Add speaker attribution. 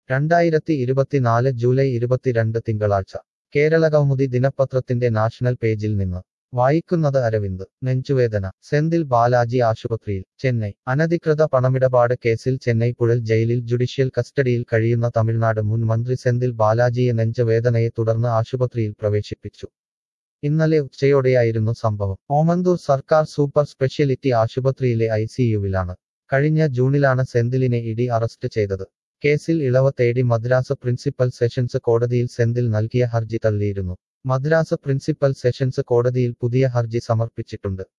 Speaker 1: രണ്ടായിരത്തി ഇരുപത്തിനാല് ജൂലൈ ഇരുപത്തിരണ്ട് തിങ്കളാഴ്ച കേരളകൗമുദി ദിനപത്രത്തിന്റെ നാഷണൽ പേജിൽ നിന്ന് വായിക്കുന്നത് അരവിന്ദ് നെഞ്ചുവേദന സെന്തിൽ ബാലാജി ആശുപത്രിയിൽ ചെന്നൈ അനധികൃത പണമിടപാട് കേസിൽ ചെന്നൈ പുഴൽ ജയിലിൽ ജുഡീഷ്യൽ കസ്റ്റഡിയിൽ കഴിയുന്ന തമിഴ്നാട് മുൻ മന്ത്രി സെന്തിൽ ബാലാജിയെ നെഞ്ചുവേദനയെ തുടർന്ന് ആശുപത്രിയിൽ പ്രവേശിപ്പിച്ചു ഇന്നലെ ഉച്ചയോടെയായിരുന്നു സംഭവം ഓമന്തൂർ സർക്കാർ സൂപ്പർ സ്പെഷ്യാലിറ്റി ആശുപത്രിയിലെ ഐസിയുവിലാണ് കഴിഞ്ഞ ജൂണിലാണ് സെന്തിലിനെ ഇഡി അറസ്റ്റ് ചെയ്തത് കേസിൽ ഇളവ് തേടി മദ്രാസ് പ്രിൻസിപ്പൽ സെഷൻസ് കോടതിയിൽ സെന്തിൽ നൽകിയ ഹർജി തള്ളിയിരുന്നു മദ്രാസ് പ്രിൻസിപ്പൽ സെഷൻസ് കോടതിയിൽ പുതിയ ഹർജി സമർപ്പിച്ചിട്ടുണ്ട്